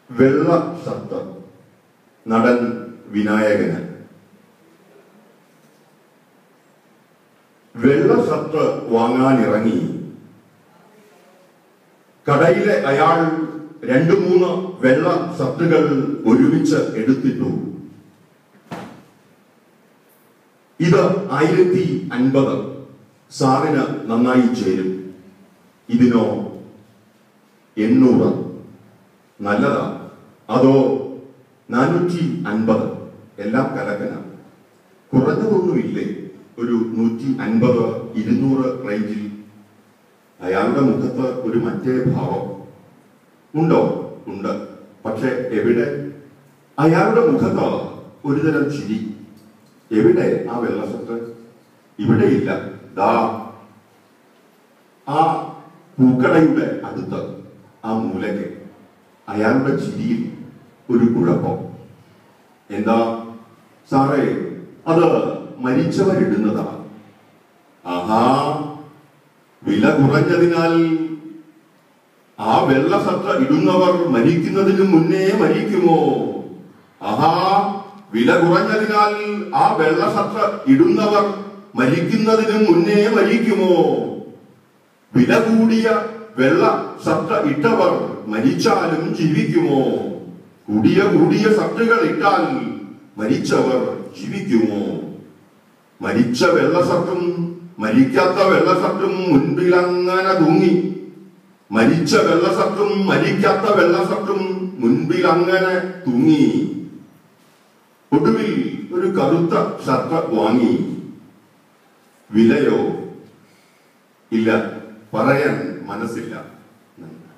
വെള്ള ഷർട്ട് നടൻ വിനായകന് വെള്ള ഷർട്ട് വാങ്ങാനിറങ്ങി കടയിലെ അയാൾ രണ്ടു മൂന്ന് വെള്ള ഷർട്ടുകൾ ഒരുമിച്ച് എടുത്തിട്ടു ഇത് ആയിരത്തി അൻപത് സാറിന് നന്നായി ചേരും ഇതിനോ എണ്ണൂറ് നല്ലതാ അതോ നാനൂറ്റി അൻപത് എല്ലാം കലക്കന കുറഞ്ഞതൊന്നുമില്ലേ ഒരു നൂറ്റി അൻപത് ഇരുന്നൂറ് റേഞ്ചിൽ അയാളുടെ മുഖത്ത് ഒരു മറ്റേ ഭാവം ഉണ്ടോ ഉണ്ട് പക്ഷെ എവിടെ അയാളുടെ മുഖത്ത് ഒരുതരം ചിരി എവിടെ ആ വെള്ളസത്ത് ഇവിടെയില്ല ദാ ആ പൂക്കടയുടെ അടുത്ത് ആ മൂലയ്ക്ക് അയാളുടെ ചിരിയിൽ ഒരു കുഴപ്പം എന്താ സാറേ അത് മരിച്ചവരിടുന്നതാ ആഹാ വില കുറഞ്ഞതിനാൽ ആ വെള്ള സട്ട ഇടുന്നവർ മരിക്കുന്നതിന് മുന്നേ മരിക്കുമോ ആഹാ വില കുറഞ്ഞതിനാൽ ആ വെള്ള സട്ട ഇടുന്നവർ മരിക്കുന്നതിന് മുന്നേ മരിക്കുമോ വില കൂടിയ വെള്ള ഷർട്ട് ഇട്ടവർ മരിച്ചാലും ജീവിക്കുമോ കൂടിയ കൂടിയ ഷർട്ടുകൾ ഇട്ടാൽ മരിച്ചവർ ജീവിക്കുമോ മരിച്ച വെള്ള ഷർട്ടും മരിക്കാത്ത വെള്ള ഷർട്ടും മുൻപിൽ അങ്ങനെ തൂങ്ങി മരിച്ച വെള്ള ഷർട്ടും മരിക്കാത്ത വെള്ള ഷർട്ടും മുൻപിൽ അങ്ങനെ തൂങ്ങി ഒടുവിൽ ഒരു കറുത്ത ഷർട്ട് വാങ്ങി വിലയോ ഇല്ല പറയാൻ മനസ്സില്ല